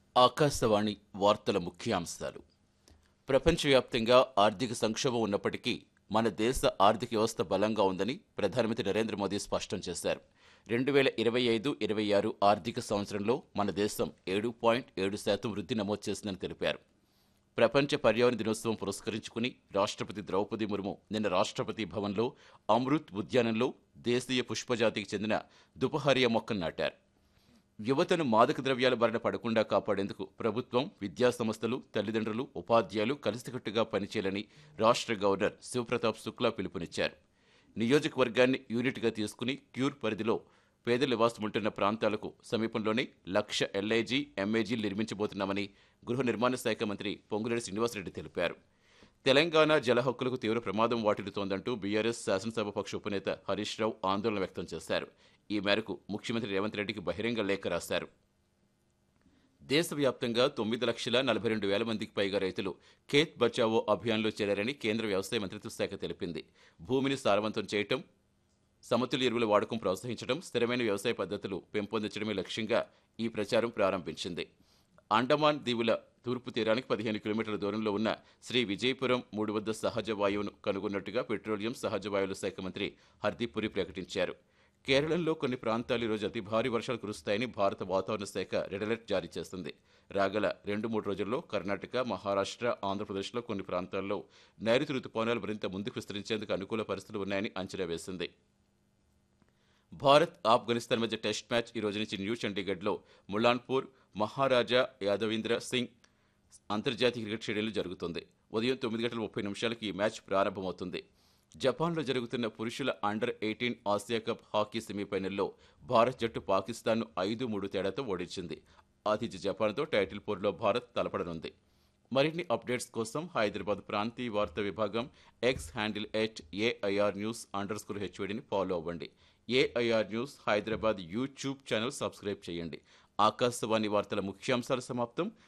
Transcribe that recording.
ఆకాశవాణి వార్తల ముఖ్యాంశాలు ప్రపంచవ్యాప్తంగా ఆర్థిక సంక్షోభం ఉన్నప్పటికీ మన దేశ ఆర్థిక వ్యవస్థ బలంగా ఉందని ప్రధానమంత్రి నరేంద్ర మోదీ స్పష్టం చేశారు రెండు వేల ఇరవై ఐదు ఇరవై ఆరు ఆర్థిక సంవత్సరంలో మన దేశం ఏడు పాయింట్ ఏడు శాతం వృద్ధి నమోదు చేసిందని తెలిపారు ప్రపంచ పర్యావరణ దినోత్సవం పురస్కరించుకుని రాష్ట్రపతి ద్రౌపది ముర్ము నిన్న రాష్ట్రపతి భవన్లో అమృత్ ఉద్యానంలో దేశీయ పుష్పజాతికి చెందిన దుపహరియా మొక్కను నాటారు యువతను మాదక ద్రవ్యాల బారిన పడకుండా కాపాడేందుకు ప్రభుత్వం విద్యా సంస్థలు తల్లిదండ్రులు ఉపాధ్యాయులు కలిసికట్టుగా పనిచేయాలని రాష్ట్ర గవర్నర్ శివప్రతాప్ శుక్లా పిలుపునిచ్చారు నియోజకవర్గాన్ని యూనిట్గా తీసుకుని క్యూర్ పరిధిలో పేదలు నివాసముంటున్న ప్రాంతాలకు సమీపంలోనే లక్ష ఎల్ఐజీ ఎంఏజీలు నిర్మించబోతున్నామని గృహ నిర్మాణ శాఖ మంత్రి పొంగులేటి శ్రీనివాసరెడ్డి తెలిపారు తెలంగాణ జల హక్కులకు తీవ్ర ప్రమాదం వాటిల్లుతోందంటూ బీఆర్ఎస్ శాసనసభ పక్ష ఉపనేత హరీష్ రావు ఆందోళన వ్యక్తం చేశారు ఈ మేరకు ముఖ్యమంత్రి రేవంత్ రెడ్డికి బహిరంగ లేఖ రాశారు దేశవ్యాప్తంగా తొమ్మిది లక్షల నలభై రెండు వేల మందికి పైగా రైతులు ఖేత్ బచావో అభియాన్లో చేరారని కేంద్ర వ్యవసాయ మంత్రిత్వ శాఖ తెలిపింది భూమిని సారవంతం చేయటం సమతుల్య ఎరువుల వాడకం ప్రోత్సహించడం స్థిరమైన వ్యవసాయ పద్ధతులు పెంపొందించడమే లక్ష్యంగా ఈ ప్రచారం ప్రారంభించింది అండమాన్ దీవుల తూర్పు తీరానికి పదిహేను కిలోమీటర్ల దూరంలో ఉన్న శ్రీ విజయపురం మూడు వద్ద సహజ వాయువును కనుగొన్నట్టుగా పెట్రోలియం సహజ వాయువుల శాఖ మంత్రి హర్దీప్ పురి ప్రకటించారు కేరళంలో కొన్ని ప్రాంతాలు ఈరోజు అతి భారీ వర్షాలు కురుస్తాయని భారత వాతావరణ శాఖ రెడ్ అలర్ట్ జారీ చేస్తుంది రాగల రెండు మూడు రోజుల్లో కర్ణాటక మహారాష్ట్ర ఆంధ్రప్రదేశ్లో కొన్ని ప్రాంతాల్లో నైరుతి రుతుపవనాలు మరింత ముందుకు విస్తరించేందుకు అనుకూల పరిస్థితులు ఉన్నాయని అంచనా వేసింది భారత్ ఆఫ్ఘనిస్తాన్ మధ్య టెస్ట్ మ్యాచ్ ఈ రోజు నుంచి న్యూ చండీగఢ్లో ములాన్పూర్ మహారాజా యాదవీంద్ర సింగ్ అంతర్జాతీయ క్రికెట్ స్టేడియంలో జరుగుతుంది ఉదయం తొమ్మిది గంటల ముప్పై నిమిషాలకు ఈ మ్యాచ్ ప్రారంభమవుతుంది జపాన్లో జరుగుతున్న పురుషుల under eighteen Asia cup hockey సెమీఫైనల్లో భారత్ జట్టు పాకిస్తాన్ను ఐదు మూడు తేడాతో ఓడించింది ఆతిథ్య జపాన్తో టైటిల్ పోర్లో భారత్ తలపడనుంది మరిన్ని అప్డేట్స్ కోసం హైదరాబాద్ ప్రాంతీయ వార్తా విభాగం X handle at AIR news underscore స్కోర్ హెచ్వడిని ఫాలో అవ్వండి AIR news Hyderabad YouTube channel subscribe చేయండి ఆకాశవాణి వార్తల ముఖ్యాంశాలు సమాప్తం